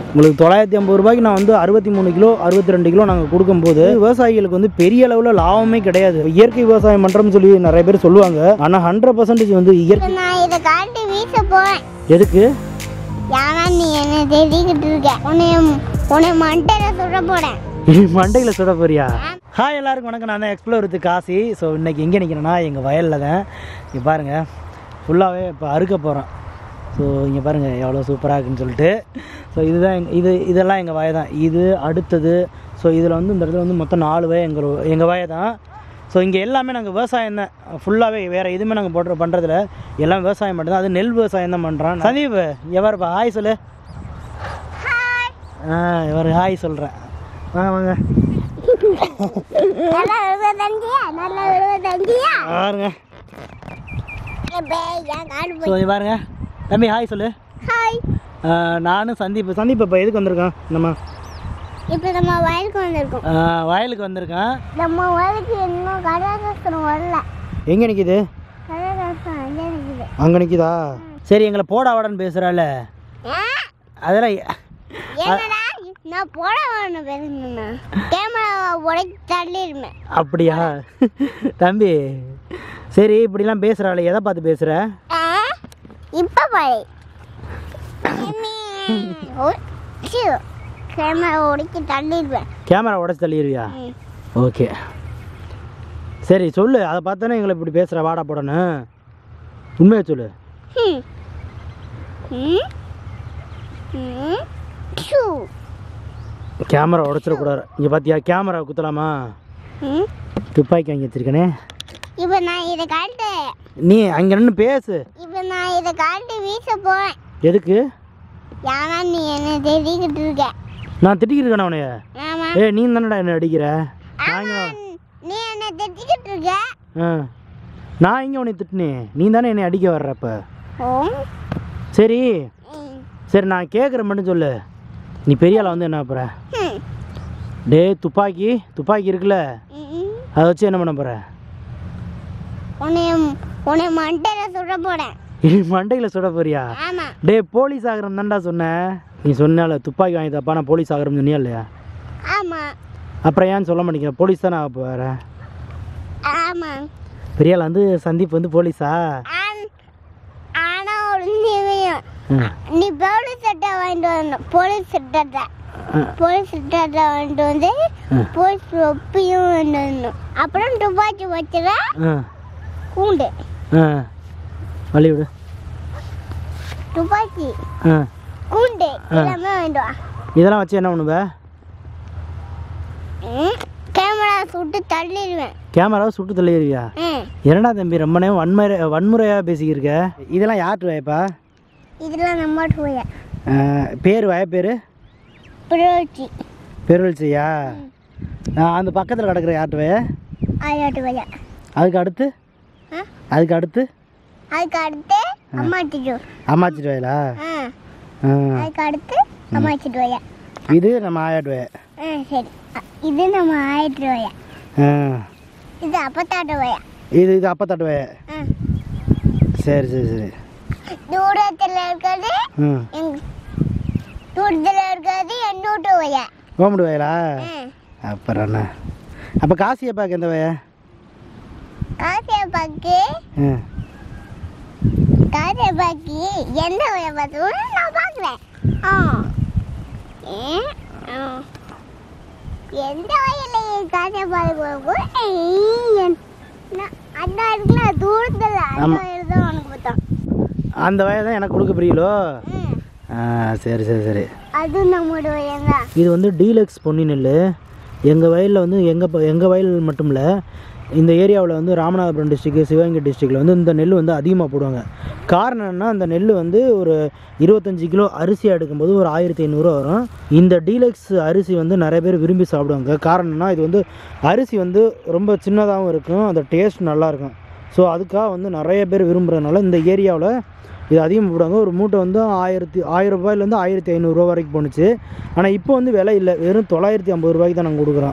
உங்களுக்கு தொள்ளாயிரத்தி ஐம்பது ரூபாய்க்கு நான் வந்து அறுபத்தி மூணு கிலோ அறுபத்தி ரெண்டு கிலோ நாங்கள் கொடுக்கும்போது விவசாயிகளுக்கு வந்து பெரிய அளவில் லாபமே கிடையாது இயற்கை விவசாயம் பண்ணுறோம்னு சொல்லி நிறைய பேர் சொல்லுவாங்க ஆனால் ஹண்ட்ரட் பர்சன்டேஜ் வந்து இயற்கை இப்ப நான் இதை காட்டி வீச போறேன் எதுக்கு ஏன்னா நீ என்ன தெரிஞ்சுக்கிட்டு இருக்க உன்னை உன்னை மண்டையில சுட போறேன் மண்டையில் சுட போறியா ஹாய் எல்லாருக்கும் வணக்கம் நான் தான் எக்ஸ்ப்ளோர் வித் காசி ஸோ இன்னைக்கு எங்கே நிற்கிறேன்னா எங்கள் வயலில் தான் இங்கே பாருங்கள் ஃபுல்லாகவே இப்போ அறுக்க போகிறோம் ஸோ இங்கே பாருங்கள் எவ்வளோ சூப்பராக இருக்குன்னு சொல்லிட்டு ஸோ இதுதான் எங்க இது இதெல்லாம் எங்கள் வய தான் இது அடுத்தது ஸோ இதில் வந்து இந்த இடத்துல வந்து மொத்தம் நாலு வய எங்கள் எங்கள் வய தான் ஸோ இங்கே எல்லாமே நாங்கள் விவசாயம் தான் ஃபுல்லாகவே வேறு எதுவுமே நாங்கள் போட்டு பண்ணுறதில்ல எல்லாம் விவசாயம் மட்டும்தான் அது நெல் விவசாயம் தான் பண்ணுறோம் சந்தீப் எவருப்பா ஹாய் சொல்லு ஆ இவர் ஹாய் சொல்கிறேன் வாங்க வாங்க நல்லா விழுவ தந்தியா நல்லா விழுவ தந்தியா பாருங்க என் காடு ஸோ இது பாருங்க தம்பி ஹாய் சொல்லு ஹாய் ஆ, நானும் சந்தீப் சந்தீப் இப்போ எதுக்கு வந்திருக்கோம் நம்ம இப்போ நம்ம வயலுக்கு வந்திருக்கோம் ஆ, வயலுக்கு வந்திருக்கேன் நம்ம வயலுக்கு இன்னும் கடற்கரை வரல எங்கே நிற்கிது கடற்கரை அங்கே இருக்குது அங்கே நிற்கிதா சரி எங்களை போடா வாடன்னு பேசுகிறாள் அதெல்லாம் எ- என்னடா நான் போட வேணும் பேசுங்கண்ணா கேமரா உடைச்சு தள்ளிடுமே அப்படியா தம்பி சரி இப்படிலாம் பேசுகிறாள் எதை பார்த்து பேசுகிற இப்போ பாரு கேமரா உடைச்சு தள்ளிடுவேன் கேமரா உடச்சி தள்ளிடுவியா ம். ஓகே சரி சொல்லு அதை பார்த்தானே எங்களை இப்படி பேசுகிற வாடா போடன்னு உண்மையை சொல்லு ம். ம். ம். ஷூ. கேமரா உடச்சிடக்கூடாது இங்கே பார்த்தியா கேமரா குத்தலாமா ம். துப்பாக்கி வாங்கி வச்சிருக்கனே இப்போ நான் இதை காட்டு நீ அங்கே நின்று பேசு இப்போ நான் இதை காட்டி வீச போறேன் எதுக்கு ஏன்னா நீ என்ன தெரிஞ்சுக்கிட்டு இருக்க நான் திட்டிக்கிட்டு உனைய ஆமா ஏ நீ தானடா என்ன அடிக்கிற நான் ஆமா இங்க- நீ என்ன தெரிஞ்சுக்கிட்டு இருக்க ஆ நான் இங்கே உன்னை திட்டினேன் நீ தானே என்னை அடிக்க வர்றப்ப ஓ சரி ம். சரி நான் கேட்குறேன் மட்டும் சொல்லு நீ பெரிய ஆளா வந்து என்ன போகிற ம். டே துப்பாக்கி துப்பாக்கி இருக்குல்ல ம். அதை வச்சு என்ன பண்ண போகிற உன்னை உன்னை மண்டையில சுட போறேன் மண்டையில் சுட போறியா ஆமா டே போலீஸ் ஆகிறோம் தான்டா சொன்னேன் நீ சொன்னால துப்பாக்கி வாங்கி தப்பா நான் போலீஸ் ஆகிறோம் சொன்னியா இல்லையா ஆமா அப்புறம் ஏன்னு சொல்ல மாட்டேங்கிற போலீஸ் தானே ஆக போகிற ஆமா பெரிய ஆள் வந்து சந்தீப் வந்து போலீஸா ஆன்- ஆனா ஒரு நிமிஷம் ம். நீ போலீஸ் சட்டை வாங்கிட்டு வரணும் போலீஸ் சட்டத்தை ஆ. போலீஸ் சட்டத்தை வாங்கிட்டு வந்து ஆ. போலீஸ் தொப்பியும் வாங்கிட்டு வரணும் அப்புறம் துப்பாக்கி வச்சுட ஆ கூண்டு ஆ வழி விடு துப்பாக்கி ஆ கூண்டு எல்லாமே வாங்கிட்டு வா இதெல்லாம் வச்சு என்ன பண்ணுவ ம். கேமரா சுட்டு தள்ளிடுவேன் கேமராவை சுட்டு தள்ளிடுவியா ம். என்னடா தம்பி ரொம்ப நேரம் வன்முறை வன்முறையாக பேசிக்கிருக்க இதெல்லாம் யார்ட்டு வாய்ப்பா இதெல்லாம் நம்ம போய பேர் வய பேர் புரோச்சி பெருவல்சியா அந்த பக்கத்தில் கிடக்குற யார்ட்டு வய ஆயாட்டு வய அதுக்கு அடுத்து ஆ? அதுக்கு அடுத்து அதுக்கு அடுத்து அம்மாச்சிட்டு அம்மாச்சிட்டு வயலா ஆ ஆ. அதுக்கு அடுத்து அம்மாச்சிட்டு வய இது நம்ம ஆயாட்டு வய ஆ சரி அ, இது நம்ம ஆயிட்டு வய ஆ. இது அப்பத்தாட்டு வய இது இது அப்பத்தாட்டு வய ஆ சரி சரி சரி தூரத்தில் இருக்கிறது ம் எங் தூரத்தில் இருக்கிறது எண்ணூட்டு வய கோமுடு வயலா ஆ அப்புறம் என்ன அப்போ காசியப்பாக்கு எந்த வய காசியப்பாக்கு ஆ காசியப்பாக்கு எந்த வய பார்த்தோம்னு நான் பார்க்குறேன் ஆ ஏ ஆ எந்த வயல காசியப்பாக்கு அந்த இருக்குல்ல தூரத்தில் அந்த ஆமா. வயல் தான் உனக்கு பார்த்தோம் அந்த வய தான் எனக்கு கொடுக்க புரியலோ ம் ஆ சரி சரி சரி அது நம்மளோட வயல் தான் இது வந்து டீலக்ஸ் பொன்னி நெல் எங்கள் வயலில் வந்து எங்கள் எங்கள் வயல் மட்டும் இல்லை இந்த ஏரியாவில் வந்து ராமநாதபுரம் டிஸ்ட்ரிக்ட் சிவகங்கை டிஸ்ட்ரிக்டில் வந்து இந்த நெல் வந்து அதிகமாக போடுவாங்க காரணம் என்னன்னா அந்த நெல் வந்து ஒரு இருபத்தஞ்சி கிலோ அரிசி எடுக்கும்போது ஒரு ஆயிரத்தி ஐநூறுரூவா வரும் இந்த டீலக்ஸ் அரிசி வந்து நிறைய பேர் விரும்பி சாப்பிடுவாங்க காரணம்னா இது வந்து அரிசி வந்து ரொம்ப சின்னதாகவும் இருக்கும் அந்த டேஸ்ட் நல்லாயிருக்கும் ஸோ அதுக்காக வந்து நிறைய பேர் விரும்புகிறதுனால இந்த ஏரியாவில் இது அதிகமாக போடுவாங்க ஒரு மூட்டை வந்து ஆயிரத்தி ஆயிரம் ரூபாயிலேருந்து ஆயிரத்தி ஐநூறுரூவா வரைக்கும் போணுச்சு ஆனால் இப்போ வந்து விலை இல்லை வெறும் தொள்ளாயிரத்தி ஐம்பது ரூபாய்க்கு தான் நாங்கள் கொடுக்குறோம்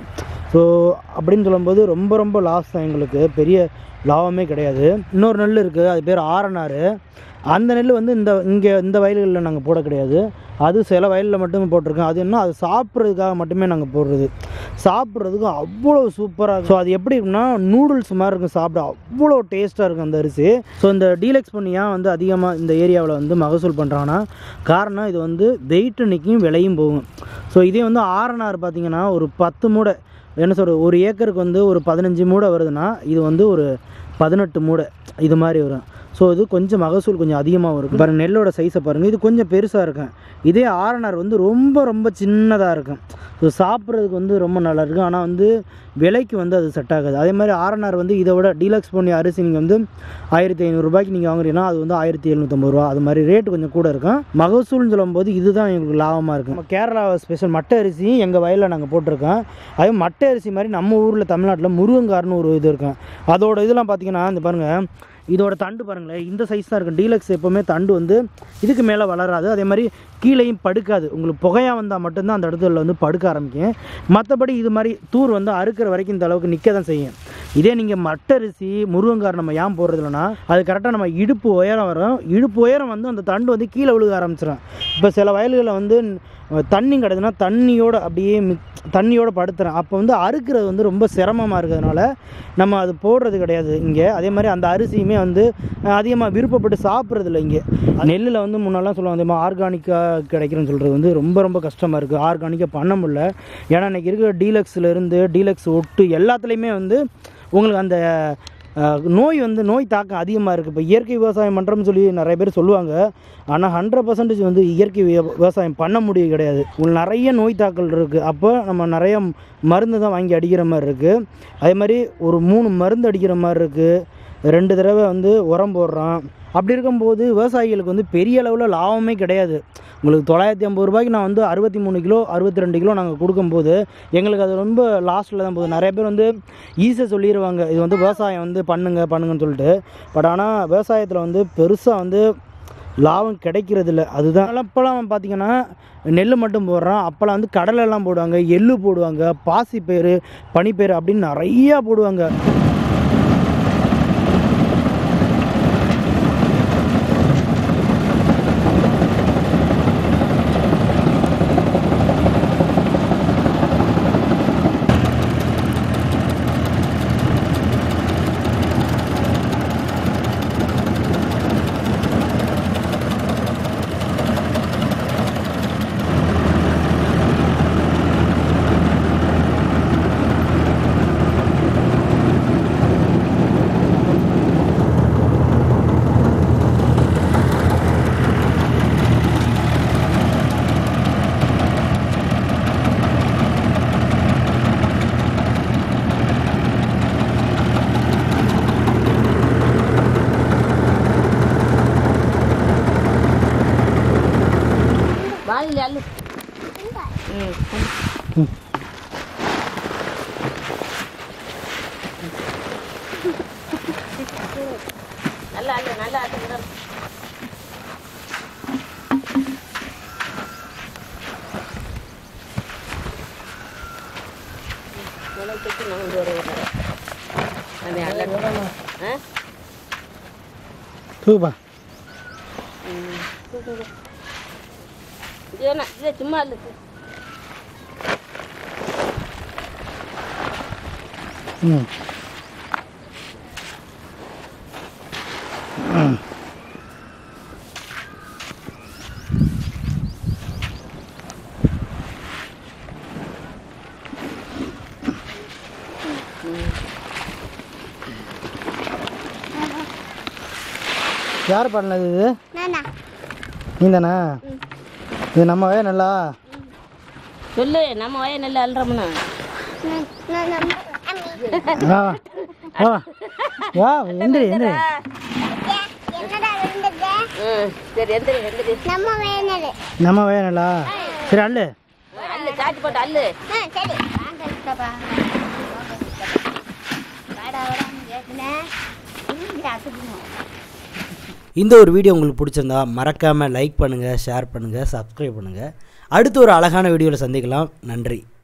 ஸோ அப்படின்னு சொல்லும்போது ரொம்ப ரொம்ப லாஸ் தான் எங்களுக்கு பெரிய லாபமே கிடையாது இன்னொரு நெல் இருக்குது அது பேர் ஆரநாறு அந்த நெல் வந்து இந்த இங்கே இந்த வயல்களில் நாங்கள் போட கிடையாது அது சில வயலில் மட்டும் போட்டிருக்கோம் அது என்ன அது சாப்பிட்றதுக்காக மட்டுமே நாங்கள் போடுறது சாப்பிட்றதுக்கு அவ்வளோ சூப்பராக இருக்கும் ஸோ அது எப்படி இருக்குன்னா நூடுல்ஸ் மாதிரி இருக்கும் சாப்பிட அவ்வளோ டேஸ்ட்டாக இருக்கும் அந்த அரிசி ஸோ இந்த டீலக்ஸ் பண்ணி ஏன் வந்து அதிகமாக இந்த ஏரியாவில் வந்து மகசூல் பண்ணுறாங்கன்னா காரணம் இது வந்து வெயிட் நிற்கும் விலையும் போகும் ஸோ இதே வந்து ஆரநார் பார்த்தீங்கன்னா ஒரு பத்து மூடை என்ன சொல்கிறது ஒரு ஏக்கருக்கு வந்து ஒரு பதினஞ்சு மூடை வருதுன்னா இது வந்து ஒரு பதினெட்டு மூடை இது மாதிரி வரும் ஸோ இது கொஞ்சம் மகசூல் கொஞ்சம் அதிகமாக இருக்கும் பாருங்கள் நெல்லோட சைஸை பாருங்கள் இது கொஞ்சம் பெருசாக இருக்கும் இதே ஆரநார் வந்து ரொம்ப ரொம்ப சின்னதாக இருக்கும் ஸோ சாப்பிட்றதுக்கு வந்து ரொம்ப நல்லா இருக்கும் ஆனால் வந்து விலைக்கு வந்து அது செட் ஆகாது அதே மாதிரி ஆரநார் வந்து இதை விட டீலக்ஸ் பண்ணி அரிசி நீங்கள் வந்து ஆயிரத்தி ஐநூறுரூபாய்க்கு நீங்கள் வாங்குறீங்கன்னா அது வந்து ஆயிரத்தி எழுநூற்றம்பது ரூபா அது மாதிரி ரேட்டு கொஞ்சம் கூட இருக்கும் மகசூல்னு சொல்லும்போது இதுதான் எங்களுக்கு லாபமாக இருக்கும் நம்ம கேரளா ஸ்பெஷல் மட்டை அரிசி எங்கள் வயலில் நாங்கள் போட்டிருக்கோம் அதே மட்டை அரிசி மாதிரி நம்ம ஊரில் தமிழ்நாட்டில் முருங்கங்கார்னு ஒரு இது இருக்கும் அதோட இதெல்லாம் பார்த்தீங்கன்னா இந்த பாருங்கள் இதோட தண்டு பாருங்களேன் இந்த சைஸ் தான் இருக்கும் டீலக்ஸ் எப்போவுமே தண்டு வந்து இதுக்கு மேலே வளராது அதே மாதிரி கீழேயும் படுக்காது உங்களுக்கு புகையாக வந்தால் மட்டும்தான் அந்த இடத்துல வந்து படுக்க ஆரம்பிக்கும் மற்றபடி இது மாதிரி தூர் வந்து அறுக்கிற வரைக்கும் இந்த அளவுக்கு நிற்க தான் செய்யும் இதே நீங்கள் மட்டரிசி முருங்கங்கார் நம்ம ஏன் போடுறது இல்லைன்னா அது கரெக்டாக நம்ம இடுப்பு உயரம் வரும் இடுப்பு உயரம் வந்து அந்த தண்டு வந்து கீழே விழுக ஆரம்பிச்சிடும் இப்போ சில வயல்களில் வந்து தண்ணி கிடக்குதுன்னா தண்ணியோட அப்படியே மிக் தண்ணியோட படுத்துறேன் அப்போ வந்து அறுக்கிறது வந்து ரொம்ப சிரமமாக இருக்கிறதுனால நம்ம அது போடுறது கிடையாது இங்கே அதே மாதிரி அந்த அரிசியுமே வந்து அதிகமாக விருப்பப்பட்டு சாப்பிட்றது இல்லை இங்கே நெல்லில் வந்து முன்னெல்லாம் சொல்லுவாங்க அதே மாதிரி ஆர்கானிக்காக கிடைக்கிறேன்னு சொல்கிறது வந்து ரொம்ப ரொம்ப கஷ்டமாக இருக்குது ஆர்கானிக்காக பண்ண முடியல ஏன்னா இன்றைக்கி இருக்கிற டீலக்ஸில் இருந்து டீலக்ஸ் ஒட்டு எல்லாத்துலேயுமே வந்து உங்களுக்கு அந்த அஹ், நோய் வந்து நோய் தாக்கம் அதிகமாக இருக்குது இப்போ இயற்கை விவசாயம் பண்ணுறோம்னு சொல்லி நிறைய பேர் சொல்லுவாங்க ஆனால் ஹண்ட்ரட் பர்சன்டேஜ் வந்து இயற்கை விவ- விவசாயம் பண்ண முடியும் கிடையாது உங்களுக்கு நிறைய நோய் தாக்கல் இருக்குது அப்போ நம்ம நிறைய மருந்து தான் வாங்கி அடிக்கிற மாதிரி இருக்குது அதே மாதிரி ஒரு மூணு மருந்து அடிக்கிற மாதிரி இருக்குது ரெண்டு தடவை வந்து உரம் போடுறோம் அப்படி இருக்கும்போது விவசாயிகளுக்கு வந்து பெரிய அளவில் லாபமே கிடையாது உங்களுக்கு தொள்ளாயிரத்தி ஐம்பது ரூபாய்க்கு நான் வந்து அறுபத்தி மூணு கிலோ அறுபத்தி ரெண்டு கிலோ நாங்கள் கொடுக்கும்போது எங்களுக்கு அது ரொம்ப லாஸ்ட்டில் தான் போகுது நிறைய பேர் வந்து ஈஸியாக சொல்லிடுவாங்க இது வந்து விவசாயம் வந்து பண்ணுங்க பண்ணுங்கன்னு சொல்லிட்டு பட் ஆனால் விவசாயத்தில் வந்து பெருசாக வந்து லாபம் கிடைக்கிறது இல்லை அதுதான் அப்போல்லாம் பார்த்தீங்கன்னா நெல் மட்டும் போடுறோம் அப்போல்லாம் வந்து கடலெல்லாம் போடுவாங்க எள்ளு போடுவாங்க பாசிப்பயிறு பனிப்பயிறு அப்படின்னு நிறையா போடுவாங்க வாளியில் அள்ளு ம் நல்லா அள்ளு நல்லா அள்ளு நல்லா அள்ளு. உனக்கு தூக்கி நான் கொண்டு வருவேன் அதே அள்ளு ஆ தூப்பா இது என்ன இது சும்மா அள்ளு ம் யார் பண்ணது இது நானா நீ தானே இது நம்ம வய நல்லா சொல்லு நம்ம வய நெல் அல்றோம்னா நான் நான் நம்ம அம்மி. வா வா வா எந்திரி எந்திரி ஏ, என்னடா விழுந்தது ம் சரி எந்திரி எந்திரி நம்ம வேணது நம்ம வய நல்லா சரி அல்லு அள்ளு சாச்சி போட்டு அள்ளு ஆ சரி வாங்க சித்தப்பா வாடா வாடா கேட்குனேன் அசுக்கணும் இந்த ஒரு வீடியோ உங்களுக்கு பிடிச்சிருந்தா மறக்காமல் லைக் பண்ணுங்கள் ஷேர் பண்ணுங்கள் சப்ஸ்கிரைப் பண்ணுங்கள் அடுத்து ஒரு அழகான வீடியோவில் சந்திக்கலாம் நன்றி